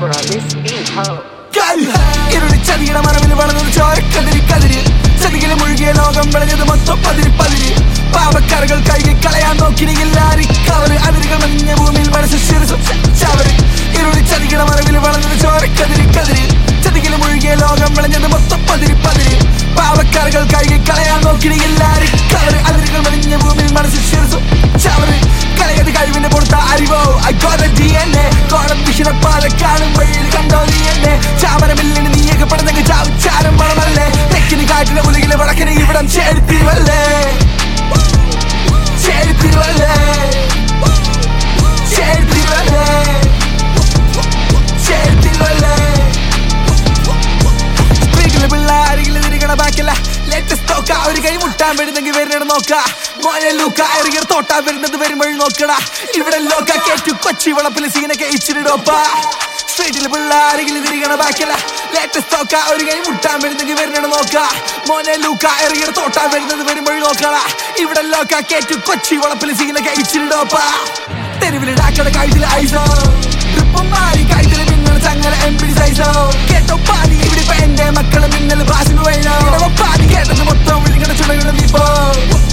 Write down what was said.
rapper on this beat, ho. ഇരുളി ചതിയുടെ മറവിൽ വളർന്നത് ചോരക്കതിരി കതിരി ചതികിലെ മുഴുകിയ ലോകം വിളഞ്ഞത് മൊത്തം പതിരി പതിരി പാവക്കരകൾ കഴുകി കളയാൻ നോക്കിനില്ലാരി കവറ് അതിരുകൾ മഞ്ഞ ഭൂമിയിൽ മനസ്സ് ശിരസും ചവറ് ഇരുളി ചതികിയുടെ മറവിൽ വളർന്നത് ചോരക്കതിരി കതിരി ചതികിലെ മുഴുകിയ ലോകം വിളഞ്ഞത് മൊത്തം പതിരി പതിരി പാവക്കരകൾ കഴുകി കളയാൻ നോക്കിനില്ലാരി കവറ് അതിരുകൾ മഞ്ഞ ഭൂമിയിൽ മനസ്സ് ശിരസും ചവറ് കളയത് കഴിവിന്റെ പുറത്ത അറിവോ I got D N A കോടം വിഷണപ്പാത കാണും വഴിയിൽ കണ്ടോ നീ എന്നെ ചാമരമില്ലിന് നീയൊക്കെ പടന്നെങ്കിൽ ചാവിച്ചാരം പണമല്ലേ തെക്കിന് കാറ്റിലെ ഉലകിലെ വടക്കിന് ഇവിടം ചേരിത്തിരുവല്ലേ ചേരിത്തിരുവല്ലേ ചേരിത്തിരുവല്ലേ ചേരിത്തിരുവല്ലേ സ്പീക്കിലെ പിള്ള അരികിൽ തിരികണ ബാക്കില്ല ലേറ്റസ്റ്റ് നോക്ക ഒരു കൈ മുട്ടാൻ വരുന്നെങ്കിൽ വരുന്നത് നോക്ക മോനെ ലൂക്ക ഇറങ്ങിയ തോട്ടാ വരുന്നത് വരുമ്പോൾ നോക്കടാ ഇവിടെ ലോക്ക കേറ്റു കൊച്ചി വളപ്പിൽ സീനൊക്കെ ഇച്ചിരിടോപ്പ സ്ട്രീറ്റിൽ പിള്ള അരികിൽ തിരികണ ബാക്കില്ല ലേറ്റസ്റ്റ് നോക്ക ഒരു കൈ മുട്ടാൻ വരുന്നെങ്കിൽ വരുന്നത് നോക്ക മോനെ ലൂക്ക ഇറങ്ങിയ തോട്ടാ വരുന്നത് വരുമ്പോൾ നോക്കടാ ഇവിടെ ലോക്ക കേറ്റു കൊച്ചി വളപ്പിൽ സീനൊക്കെ ഇച്ചിരിടോപ്പ തെരുവിലിടാക്കട കഴുത്തിൽ ഐസോ ട്രിപ്പും മാറി കഴുത്തിൽ മിന്നൽ ചങ്ങല എം പി സൈസോ കേട്ടോ പാതി ഇവിടെ ഇപ്പൊ എന്റെ മക്കളെ മിന്നൽ ഭാഷ വേണോ പാതി കേട്ടത് മൊത്തം വിളിക്കണ ചുടയുടെ നീപ്പോ